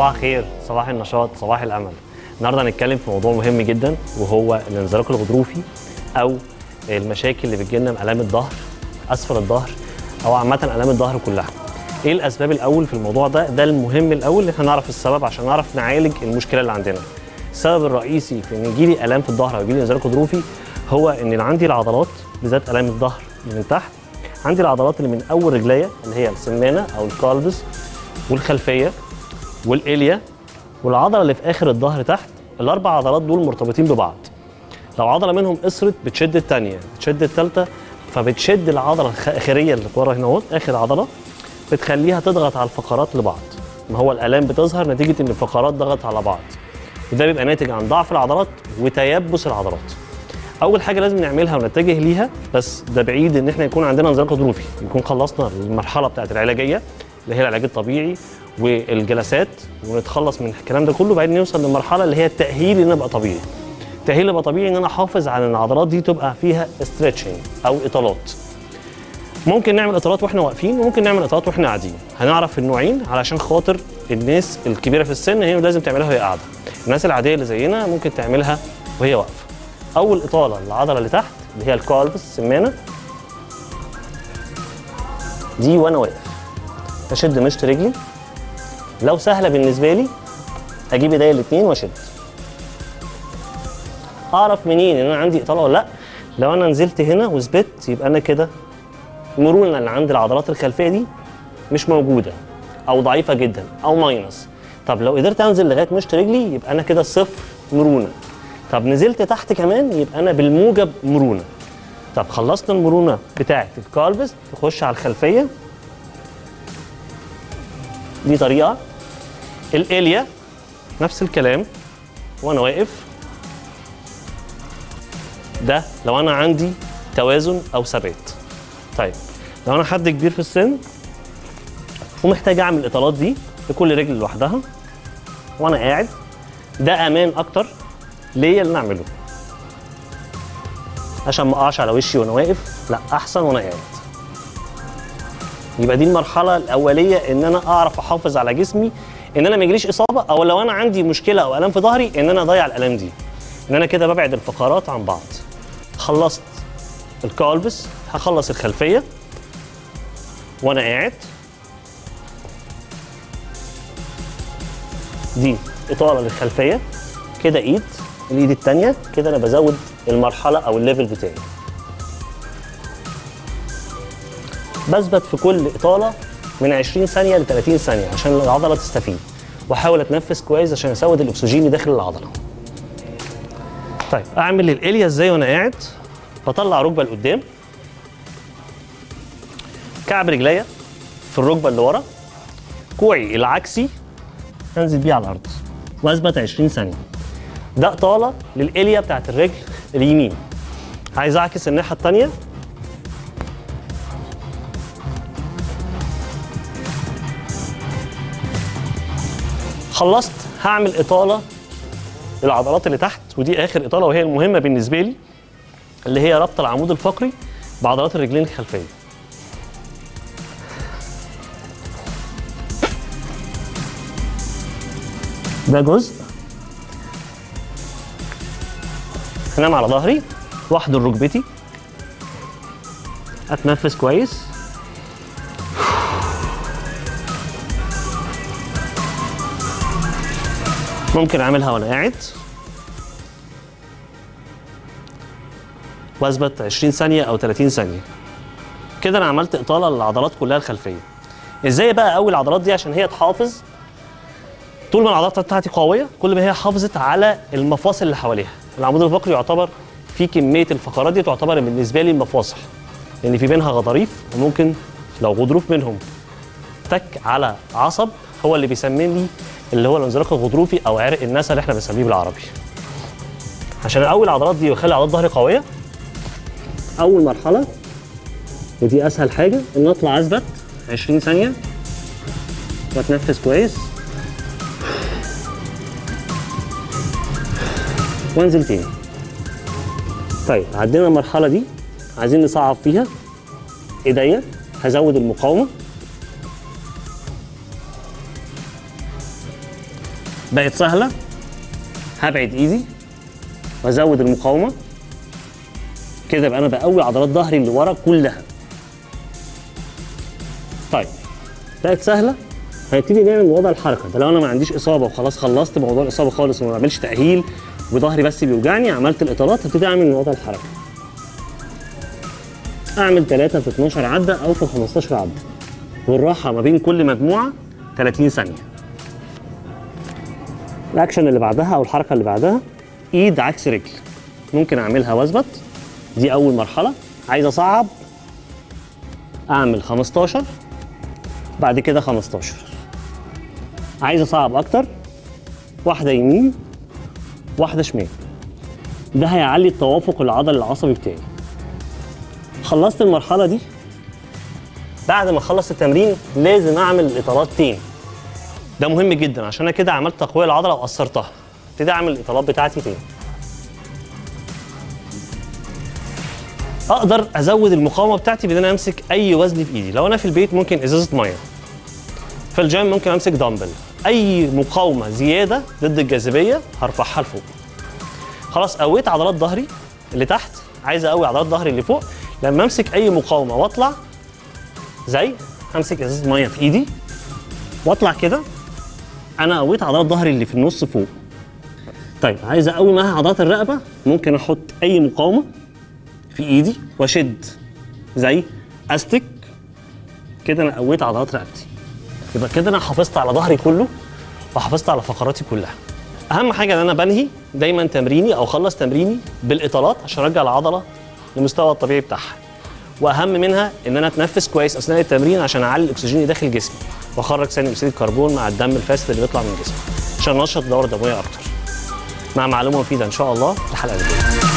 صباح الخير صباح النشاط صباح الامل النهارده هنتكلم في موضوع مهم جدا وهو الانزلاق الغضروفي او المشاكل اللي بتجيلنا من الام الظهر اسفل الظهر او عامه الام الظهر كلها ايه الاسباب الاول في الموضوع ده ده المهم الاول ان احنا نعرف السبب عشان نعرف نعالج المشكله اللي عندنا السبب الرئيسي في ان يجيلي الام في الظهر او يجيلي انزلاق غضروفي هو ان عندي العضلات بالذات الام الظهر من تحت عندي العضلات اللي من اول رجليه اللي هي السمانه او الكالبس والخلفيه والاليا والعضله اللي في اخر الظهر تحت الاربع عضلات دول مرتبطين ببعض لو عضله منهم قصرت بتشد الثانيه بتشد الثالثه فبتشد العضله الاخريه اللي ورا هنا اهو اخر عضله بتخليها تضغط على الفقرات لبعض ما هو الالام بتظهر نتيجه ان الفقرات ضغط على بعض وده بيبقى ناتج عن ضعف العضلات وتيبس العضلات اول حاجه لازم نعملها ونتجه ليها بس ده بعيد ان احنا يكون عندنا انزلاق غضروفي يكون خلصنا المرحله بتاعت العلاجيه اللي هي العلاج الطبيعي والجلسات ونتخلص من الكلام ده كله بعدين نوصل للمرحله اللي هي التاهيل ان ابقى طبيعي التاهيل يبقى طبيعي ان انا احافظ على ان العضلات دي تبقى فيها ستريتشنج او اطالات ممكن نعمل اطالات واحنا واقفين وممكن نعمل اطالات واحنا قاعدين هنعرف النوعين علشان خاطر الناس الكبيره في السن هي لازم تعملها وهي قاعده الناس العاديه اللي زينا ممكن تعملها وهي واقفه اول اطاله للعضله اللي تحت اللي هي الكالبس السمانه دي وانا واقف اشد مشط رجلي لو سهله بالنسبه لي اجيب ايديا الاثنين واشد اعرف منين ان انا عندي اطاله ولا لا لو انا نزلت هنا وثبت يبقى انا كده المرونه اللي عند العضلات الخلفيه دي مش موجوده او ضعيفه جدا او ماينس طب لو قدرت انزل لغايه مشط رجلي يبقى انا كده صفر مرونه طب نزلت تحت كمان يبقى انا بالموجب مرونه طب خلصنا المرونه بتاعه الكالبس تخش على الخلفيه دي طريقه الاليا نفس الكلام وانا واقف ده لو انا عندي توازن او ثبات طيب لو انا حد كبير في السن ومحتاج اعمل الاطالات دي لكل رجل لوحدها وانا قاعد ده امان اكتر ليا اللي نعمله عشان ما اقعش على وشي وانا واقف لا احسن وانا قاعد يبقى دي المرحله الاوليه ان انا اعرف احافظ على جسمي ان انا ما يجيليش اصابه او لو انا عندي مشكله او الام في ظهري ان انا اضيع الالام دي ان انا كده ببعد الفقرات عن بعض خلصت الكالبس هخلص الخلفيه وانا قاعد دي اطاله للخلفيه كده ايد الايد الثانيه كده انا بزود المرحله او الليفل بتاعي بثبت في كل اطاله من 20 ثانيه ل 30 ثانيه عشان العضله تستفيد واحاول اتنفس كويس عشان ازود الاكسجين داخل العضله طيب اعمل الاليا ازاي وانا قاعد بطلع ركبه لقدام كعب رجليا في الركبه اللي ورا كوعي العكسي انزل بيه على الارض واثبت 20 ثانيه ده اطاله للاليا بتاعت الرجل اليمين عايز اعكس الناحيه الثانيه خلصت هعمل اطاله للعضلات اللي تحت ودي اخر اطاله وهي المهمه بالنسبه لي اللي هي ربط العمود الفقري بعضلات الرجلين الخلفيه ده جزء هنام على ظهري واحضر ركبتي اتنفس كويس ممكن اعملها وانا قاعد واثبت 20 ثانيه او 30 ثانيه كده انا عملت اطاله للعضلات كلها الخلفيه ازاي بقى اقوي العضلات دي عشان هي تحافظ طول ما العضلات بتاعتي قويه كل ما هي حافظت على المفاصل اللي حواليها العمود الفقري يعتبر في كميه الفقرات دي تعتبر بالنسبه لي المفاصل لان في بينها غضاريف وممكن لو غضروف منهم تك على عصب هو اللي بيسمين لي اللي هو الانزلاق الغضروفي او عرق النسا اللي احنا بنسميه بالعربي عشان اقوي العضلات دي واخلي عضلات ظهري قويه اول مرحله ودي اسهل حاجه ان اطلع اثبت 20 ثانيه واتنفس كويس وانزل تاني طيب عدينا المرحله دي عايزين نصعب فيها ايديا هزود المقاومه بقت سهله هبعد ايدي وازود المقاومه كده يبقى انا بقوي عضلات ظهري اللي ورا كلها طيب بقت سهله هنبتدي نعمل وضع الحركه ده لو انا ما عنديش اصابه وخلاص خلصت موضوع الاصابه خالص وما بعملش تاهيل وظهري بس بيوجعني عملت الاطالات هبتدي اعمل وضع الحركه اعمل 3 في 12 عده او في 15 عده والراحه ما بين كل مجموعه 30 ثانيه الاكشن اللي بعدها او الحركه اللي بعدها ايد عكس رجل ممكن اعملها واثبت دي اول مرحله عايز اصعب اعمل 15 بعد كده 15 عايز اصعب اكتر واحده يمين واحده شمال ده هيعلي التوافق العضلي العصبي بتاعي خلصت المرحله دي بعد ما اخلص التمرين لازم اعمل الاطالات تاني ده مهم جدا عشان انا كده عملت تقويه العضله وقصرتها ابتدي اعمل الاطالات بتاعتي تاني اقدر ازود المقاومه بتاعتي بان انا امسك اي وزن في ايدي لو انا في البيت ممكن ازازه ميه في الجيم ممكن امسك دمبل اي مقاومه زياده ضد الجاذبيه هرفعها لفوق خلاص قويت عضلات ظهري اللي تحت عايز اقوي عضلات ظهري اللي فوق لما امسك اي مقاومه واطلع زي امسك ازازه ميه في ايدي واطلع كده انا قويت عضلات ظهري اللي في النص فوق طيب عايز اقوي معاها عضلات الرقبه ممكن احط اي مقاومه في ايدي واشد زي استك كده انا قويت عضلات رقبتي يبقى كده انا حافظت على ظهري كله وحافظت على فقراتي كلها اهم حاجه ان انا بنهي دايما تمريني او اخلص تمريني بالاطالات عشان ارجع العضله للمستوى الطبيعي بتاعها واهم منها ان انا اتنفس كويس اثناء التمرين عشان اعلي الاكسجين اللي داخل جسمي واخرج ثاني اكسيد الكربون مع الدم الفاسد اللي بيطلع من جسمي عشان انشط الدوره الدمويه اكتر مع معلومه مفيده ان شاء الله الحلقه اللي جايه